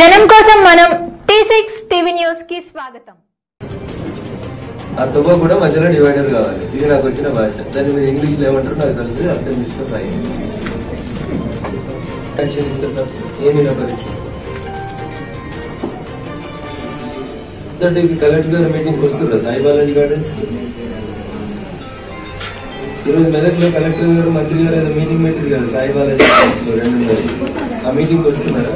జనం కోసం మనం టీ సిక్స్ టీవీ న్యూస్ కి స్వాగతం ఆ తువ్వ కూడా మధ్యలో డివైడర్ కావాలి ఇది నాకు వచ్చిన భాష దాన్ని మీరు ఇంగ్లీష్ లో ఏమంటారు నాకు తెలిసి అర్థం చేసుకుని రాయి యాక్షన్ ఇస్తున్నా ఏంది నా పరిస్థితి కలెక్టర్ గారు మీటింగ్ వస్తుర్రా సాయి బాలాజీ గార్డెన్స్ ఈరోజు మెదక్లో కలెక్టర్ గారు మంత్రి గారు ఏదో మీటింగ్ పెట్టారు కదా సాయి బాలాజీ గార్డెన్స్ లో రెండున్నర ఆ మీటింగ్ వస్తున్నారా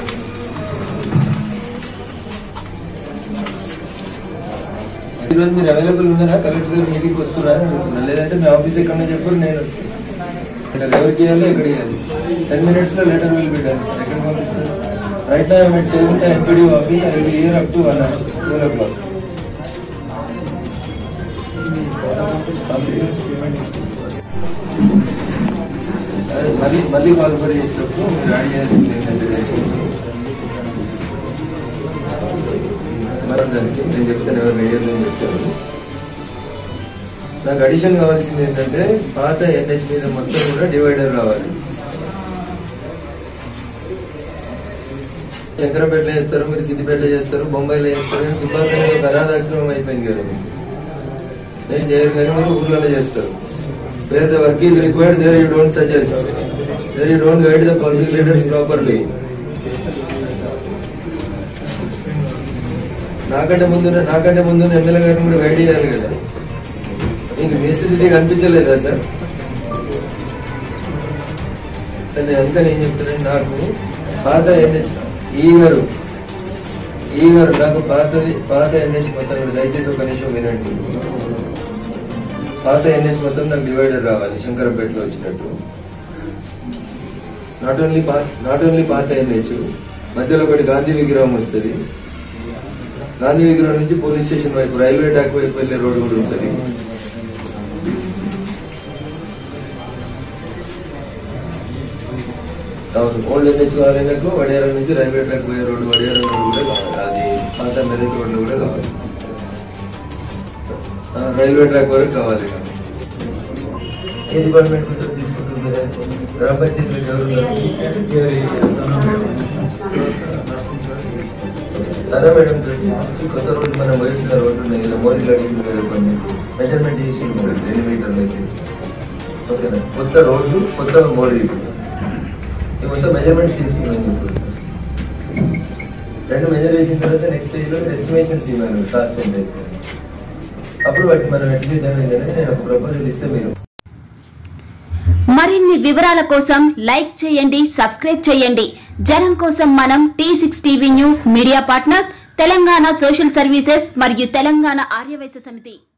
ఈరోజు మీరు అవైలబుల్ ఉన్నారా కలెక్టర్ గారు మీటింగ్ వస్తున్నారా అని అడుగుతున్నా లేదంటే మీ ఆఫీస్ ఎక్కడ చెప్పారు నేను ఇక్కడ ఎవరికి ఇవ్వాలి ఎక్కడ ఇవ్వాలి టెన్ మినిట్స్ లో letter will be done sir ఎక్కడ పంపిస్తారు రైట్ నా మీరు చేయంటే MPD office I will ear up to one hour twelve o'clock అదే మళ్ళీ మళ్ళీ కాల్ కూడా చేసినప్పుడు మీరు యాడ్ చేయాల్సింది ఏంటంటే దయచేసి మరి దానికి నేను చెప్తాను ఎవరు వేయొద్దని చెప్తాను నాకు అడిషన్ కావాల్సింది ఏంటంటే పాత ఎన్హెచ్ మీద మొత్తం కూడా డివైడర్ రావాలి శంకరపేటలో చేస్తారు మీరు సిద్దిపేటలో చేస్తారు బొంబాయిలో చేస్తారు కానీ దుబ్బాక అనేది ఒక అనాథాశ్రమం అయిపోయింది కదా మీకు. నేను చేయరు కానీ మీరు ఊర్లలో చేస్తారు where the work is required there you don't suggest there you don't guide the public leaders properly నాకంటే ముందు నాకంటే ముందు ఎమ్మెల్యే గారిని కూడా గైడ్ చేయాలి కదా మీకు నెసెసిటీ కనిపించలేదా సార్ సార్ నేను అంతా నేను చెప్తున్నాను నాకు పాత ఎన్హెచ్ ఈ గారు ఈ గారు నాకు పాతది పాత ఎన్హెచ్ మొత్తం కూడా దయచేసి ఒక నిమిషం వినండి పాత ఎన్హెచ్ మొత్తం నాకు డివైడర్ రావాలి శంకరంపేటలో వచ్చినట్టు నాట్ ఓన్లీ నాట్ ఓన్లీ పాత ఎన్హెచ్ మధ్యలో ఒకటి గాంధీ విగ్రహం వస్తుంది గాంధీ విగ్రహం నుంచి పోలీస్ స్టేషన్ వైపు రైల్వే ట్రాక్ వైపు వెళ్ళే రోడ్డు కూడా ఉంటుంది అవును ఓల్డ్ ఎన్హెచ్ కావాలన్నకు వడియారం నుంచి రైల్వే ట్రాక్ పోయే రోడ్డు వడియారం రోడ్డు కూడా కావాలి అది పాత మెరైన్ రోడ్లు కూడా కావాలి ఆ, రైల్వే ట్రాక్ వరకు కావాలి ఏ డిపార్ట్మెంట్ నుంచి తీసుకుంటుంది గ్రామ పంచాయతీలకు ఎవరు ఉన్నారు? సరే మేడం కొత్త రోజు మనం వయసులో రోడ్డు ఉన్నాయి కదా మోరీలు అడిగింది కదా కొన్ని మెజర్మెంట్ చేసి మేడం ఎన్ని మీటర్లు అయితే ఓకేనా కొత్త రోడ్లు కొత్త మోరీలు ఈ మొత్తం మెజర్మెంట్స్ చేసి రెండు మెజర్ చేసిన తర్వాత నెక్స్ట్ స్టేజ్ లో ఎస్టిమేషన్స్ ఇవ్వాలి కాస్ట్ ఎంత అయితే. అప్పుడు వాటిని మనం ఎట్లా చేద్దాం ఏంటంటే నేను ఒక ప్రపోజల్ ఇస్తే మీరు మరిన్ని వివరాల కోసం లైక్ చేయండి సబ్స్క్రైబ్ చేయండి జనం కోసం మనం T six TV news media partners Telangana social services మరియు తెలంగాణ ఆర్యవైశ్య సమితి